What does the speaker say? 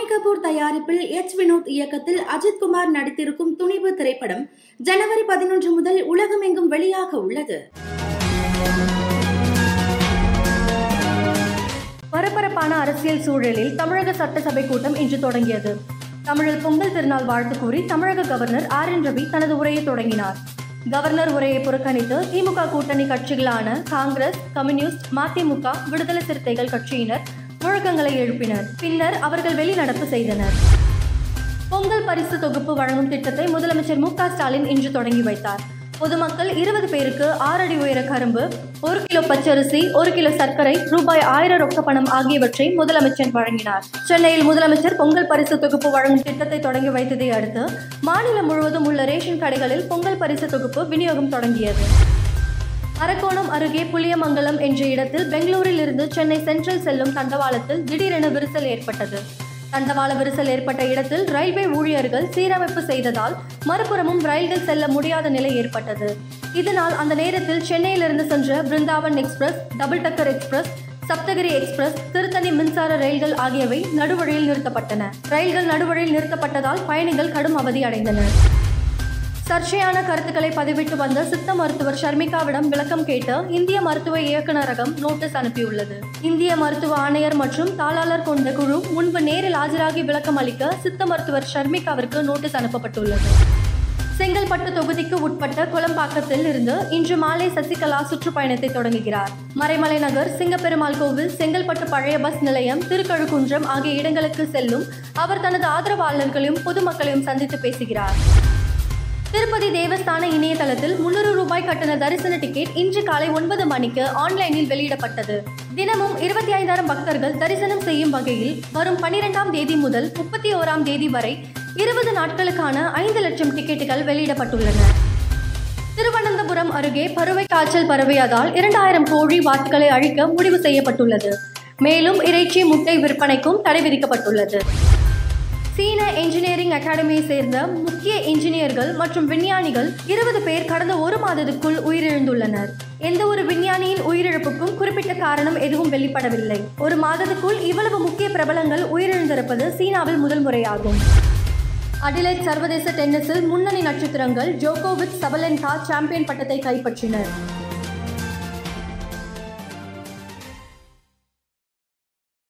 கபூர் தயாரிப்பில் எச் வினோத் இயக்கத்தில் அஜித் குமார் நடித்திருக்கும் துணிவு திரைப்படம் ஜனவரி பதினொன்று முதல் உலகமெங்கும் வெளியாக உள்ளது பரபரப்பான அரசியல் சூழலில் தமிழக சட்டசபை கூட்டம் இன்று தொடங்கியது தமிழில் பொங்கல் திருநாள் வாழ்த்து கூறி தமிழக கவர்னர் ஆர் என் ரவி தனது உரையை தொடங்கினார் கவர்னர் உரையை புறக்கணித்து திமுக கூட்டணி கட்சிகளான காங்கிரஸ் கம்யூனிஸ்ட் மதிமுக விடுதலை சிறுத்தைகள் கட்சியினர் முழக்கங்களை எழுப்பினர் பின்னர் அவர்கள் வெளிநடப்பு செய்தனர் பொங்கல் பரிசு தொகுப்பு வழங்கும் திட்டத்தை முதலமைச்சர் மு க ஸ்டாலின் இன்று தொடங்கி வைத்தார் பொதுமக்கள் இருபது பேருக்கு ஆறு அடி உயர கரும்பு ஒரு கிலோ பச்சரிசி ஒரு கிலோ சர்க்கரை ரூபாய் ஆயிரம் ரொக்க பணம் ஆகியவற்றை முதலமைச்சர் வழங்கினார் சென்னையில் முதலமைச்சர் பொங்கல் பரிசு தொகுப்பு வழங்கும் திட்டத்தை தொடங்கி வைத்ததை அடுத்து மாநிலம் முழுவதும் உள்ள ரேஷன் கடைகளில் பொங்கல் பரிசு தொகுப்பு விநியோகம் தொடங்கியது அரக்கோணம் அருகே புளியமங்கலம் என்ற இடத்தில் பெங்களூரில் இருந்து சென்னை சென்ட்ரல் செல்லும் தண்டவாளத்தில் திடீரென விரிசல் ஏற்பட்டது தண்டவாள விரிசல் ஏற்பட்ட இடத்தில் ரயில்வே ஊழியர்கள் சீரமைப்பு செய்ததால் மறுபுறமும் ரயில்கள் செல்ல முடியாத நிலை ஏற்பட்டது இதனால் அந்த நேரத்தில் சென்னையிலிருந்து சென்ற Brindavan express double decker express Saptagiri express Tiruttani மின்சார ரயில்கள் ஆகியவை நடுவழியில் நிறுத்தப்பட்டன ரயில்கள் நடுவழியில் நிறுத்தப்பட்டதால் பயணிகள் கடும் அவதி அடைந்தனர் சர்ச்சையான கருத்துக்களை பதிவிட்டு வந்த சித்த மருத்துவர் ஷர்மிகாவிடம் விளக்கம் கேட்டு இந்திய மருத்துவ இயக்குநரகம் நோட்டீஸ் அனுப்பியுள்ளது இந்திய மருத்துவ ஆணையர் மற்றும் தாளாளர் கொண்ட குழு முன்பு நேரில் ஆஜராகி விளக்கம் அளிக்க சித்த மருத்துவர் ஷர்மிகாவிற்கு நோட்டீஸ் அனுப்பப்பட்டுள்ளது செங்கல்பட்டு தொகுதிக்கு உட்பட்ட குளம்பாக்கத்தில் இருந்து இன்று மாலை சசிகலா சுற்றுப்பயணத்தை தொடங்குகிறார் மறைமலை நகர் சிங்கப்பெருமாள் கோவில் செங்கல்பட்டு பழைய பஸ் நிலையம் திருக்கழுக்குன்றம் ஆகிய இடங்களுக்கு செல்லும் அவர் தனது ஆதரவாளர்களையும் பொதுமக்களையும் சந்தித்து பேசுகிறார் திருப்பதி தேவஸ்தான இணையதளத்தில் முன்னூறு ரூபாய் கட்டண தரிசன டிக்கெட் இன்று காலை ஒன்பது மணிக்கு ஆன்லைனில் வெளியிடப்பட்டது தினமும் இருபத்தி ஐந்தாயிரம் பக்தர்கள் தரிசனம் செய்யும் வகையில் வரும் பனிரெண்டாம் தேதி முதல் முப்பத்தி ஓராம் தேதி வரை இருபது நாட்களுக்கான ஐந்து லட்சம் டிக்கெட்டுகள் வெளியிடப்பட்டுள்ளன திருவனந்தபுரம் அருகே பறவை காய்ச்சல் பரவியதால் இரண்டாயிரம் கோழி வாத்துக்களை அழிக்க முடிவு செய்யப்பட்டுள்ளது மேலும் இறைச்சி முட்டை விற்பனைக்கும் தடை விதிக்கப்பட்டுள்ளது சீன என்ஜினியரிங் அகாடமியை சேர்ந்த முக்கிய என்ஜினியர்கள் மற்றும் விஞ்ஞானிகள் இருபது பேர் கடந்த ஒரு மாதத்துக்குள் உயிரிழந்துள்ளனர் எந்த ஒரு விஞ்ஞானியின் உயிரிழப்புக்கும் குறிப்பிட்ட காரணம் எதுவும் வெளிப்படவில்லை ஒரு மாதத்துக்குள் இவ்வளவு முக்கிய பிரபலங்கள் உயிரிழந்திருப்பது சீனாவில் முதல் முறையாகும் அடிலைட் சர்வதேச டென்னிஸில் முன்னணி நட்சத்திரங்கள் ஜோகோவிச் சபலென்கா சாம்பியன் பட்டத்தை கைப்பற்றினர்